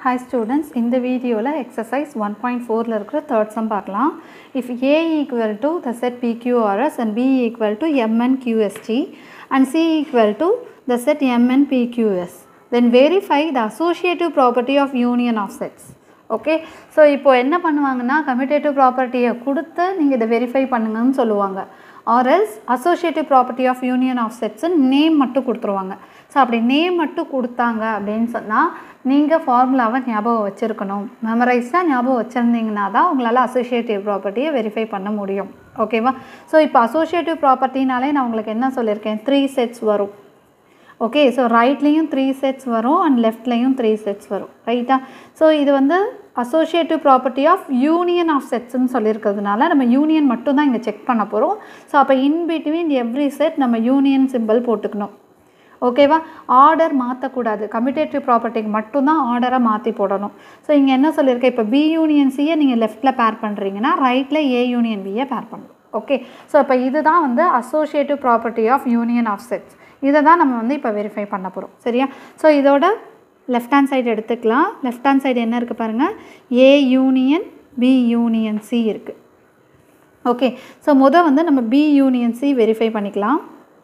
Hi students இந்த வீடியோவில் exercise one point ஃபோரில் இருக்கிற தேர்ட் சம் பார்க்கலாம் if A equal to the set PQRS and B equal to MN QST and C equal to the set MN PQS then verify the associative property of union of sets okay so இப்போ என்ன பண்ணுவாங்கன்னா commutative ப்ராப்பர்ட்டியை கொடுத்து நீங்கள் இதை verify பண்ணுங்கன்னு சொல்லுவாங்க or else associative property of union of செட்ஸுன்னு நேம் மட்டும் கொடுத்துருவாங்க ஸோ அப்படி நேம் மட்டும் கொடுத்தாங்க அப்படின்னு சொன்னால் நீங்கள் ஃபார்முலாவை ஞாபகம் வச்சுருக்கணும் மெமரைஸாக ஞாபகம் வச்சுருந்தீங்கன்னா தான் உங்களால் அசோசியேட்டிவ் ப்ராப்பர்ட்டியை வெரிஃபை பண்ண முடியும் ஓகேவா ஸோ இப்போ அசோசியேட்டிவ் ப்ராப்பர்ட்டினாலே நான் உங்களுக்கு என்ன சொல்லியிருக்கேன் த்ரீ செட்ஸ் வரும் ஓகே ஸோ ரைட்லேயும் த்ரீ செட்ஸ் வரும் அண்ட் லெஃப்ட்லேயும் த்ரீ செட்ஸ் வரும் ரைட்டா ஸோ இது வந்து associative property of union of செட்ஸ்ன்னு சொல்லியிருக்கிறதுனால நம்ம யூனியன் மட்டும் தான் இங்கே செக் பண்ண போகிறோம் ஸோ அப்போ இன் பிட்வீன் எவ்ரி செட் நம்ம யூனியன் சிம்பிள் போட்டுக்கணும் ஓகேவா ஆர்டர் மாற்றக்கூடாது கம்யூட்டேட்டிவ் ப்ராப்பர்ட்டிக்கு மட்டும்தான் ஆர்டரை மாற்றி போடணும் ஸோ இங்கே என்ன சொல்லியிருக்கேன் இப்போ பி யூனியன் சியை நீங்கள் லெஃப்ட்டில் பேர் பண்ணுறீங்கன்னா ரைட்டில் ஏ யூனியன் பியை பேர் பண்ணணும் ஓகே ஸோ இப்போ இதுதான் வந்து associative property of union of sets இதை தான் நம்ம வந்து இப்போ வெரிஃபை பண்ண போகிறோம் சரியா ஸோ இதோட லெஃப்ட் ஹேண்ட் சைடு எடுத்துக்கலாம் லெஃப்ட் ஹேண்ட் சைடு என்ன இருக்குது பாருங்கள் A union B union C இருக்குது ஓகே ஸோ மொதல் வந்து நம்ம பி யூனியன் சி வெரிஃபை பண்ணிக்கலாம்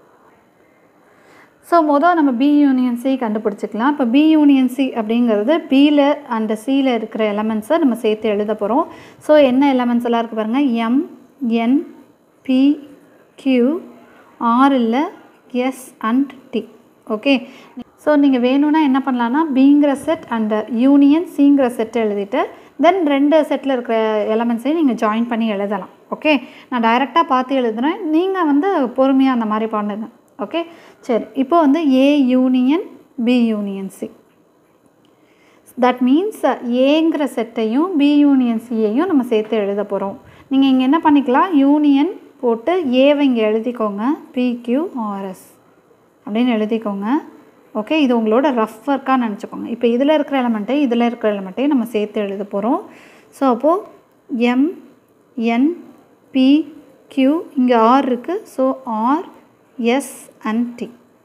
ஸோ மொதல் நம்ம பி யூனியன் சி கண்டுபிடிச்சிக்கலாம் இப்போ பி யூனியன் சி அப்படிங்கிறது பியில் அண்ட் சியில் இருக்கிற எலமெண்ட்ஸை நம்ம சேர்த்து எழுத போகிறோம் ஸோ என்ன எலமெண்ட்ஸ் எல்லாம் இருக்குது பாருங்கள் M N P Q R இல்லை S and T okay so நீங்கள் வேணும்னா என்ன பண்ணலான்னா பிங்கிற செட் அண்ட் யூனியன் சிங்கிற செட் எழுதிட்டு தென் ரெண்டு செட்டில் இருக்கிற எலமெண்ட்ஸையும் நீங்கள் ஜாயின் பண்ணி எழுதலாம் ஓகே நான் டைரெக்டாக பார்த்து எழுதுகிறேன் நீங்கள் வந்து பொறுமையாக அந்த மாதிரி பண்ணுங்க ஓகே சரி இப்போ வந்து A union B union C that means ஏங்கிற செட்டையும் பி யூனியன் சியையும் நம்ம சேர்த்து எழுத போகிறோம் நீங்கள் இங்கே என்ன பண்ணிக்கலாம் யூனியன் போட்டு ஏவை இங்கே எழுதிக்கோங்க பிக்யூஆர்எஸ் அப்படின்னு எழுதிக்கோங்க ஓகே இது உங்களோட ரஃப் ஒர்க்காக நினச்சிக்கோங்க இப்போ இதில் இருக்கிற எலமெண்ட்டை இதில் இருக்கிற எலமெண்ட்டையும் நம்ம சேர்த்து எழுத போகிறோம் ஸோ அப்போது எம் என் பி கியூ இங்கே ஆர் இருக்குது so R S and T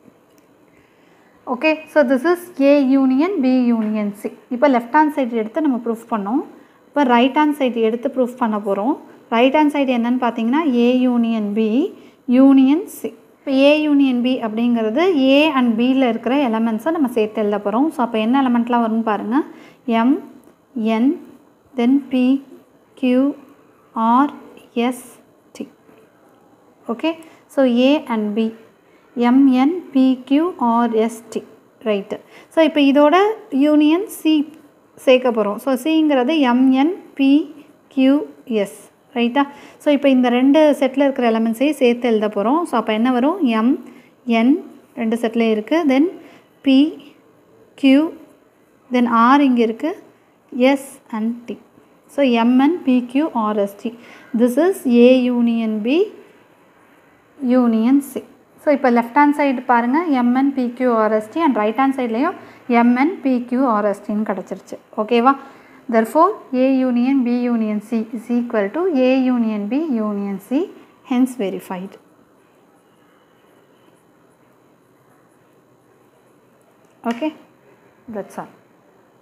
okay so this is A union B union C இப்போ லெஃப்ட் ஹேண்ட் சைடு எடுத்து நம்ம ப்ரூஃப் பண்ணோம் இப்போ ரைட் ஹேண்ட் சைடு எடுத்து ப்ரூஃப் பண்ண போகிறோம் ரைட் ஹேண்ட் சைடு என்னென்னு பார்த்தீங்கன்னா A union B union C இப்போ ஏ யூனியன் பி அப்படிங்கிறது ஏ அண்ட் பியில் இருக்கிற எலமெண்ட்ஸை நம்ம சேர்த்து எழுத போகிறோம் ஸோ அப்போ என்ன எலமெண்ட்லாம் வரும்னு பாருங்கள் M N then P Q R S T okay so A and B MN PQRST right so இப்போ இதோட யூனியன் சி சேர்க்க போகிறோம் ஸோ சிங்கிறது எம்என் பிக்யூஎஸ் ரைட்டா ஸோ இப்போ இந்த ரெண்டு செட்டில் இருக்கிற எலமெண்ட்ஸையும் சேர்த்து எழுத போகிறோம் ஸோ அப்போ என்ன வரும் எம் என் ரெண்டு செட்டில் இருக்குது then P Q then R இங்கே இருக்குது S and T so MN PQRST this is A union B union C so இப்போ லெஃப்ட் ஹேண்ட் சைடு பாருங்கள் MN PQRST and right hand சைட்லேயும் எம்என் பிக்யூஆர்எஸ்டின்னு கிடச்சிருச்சு ஓகேவா therefore A union B union C is equal to A union B union C hence verified. Okay, that's all.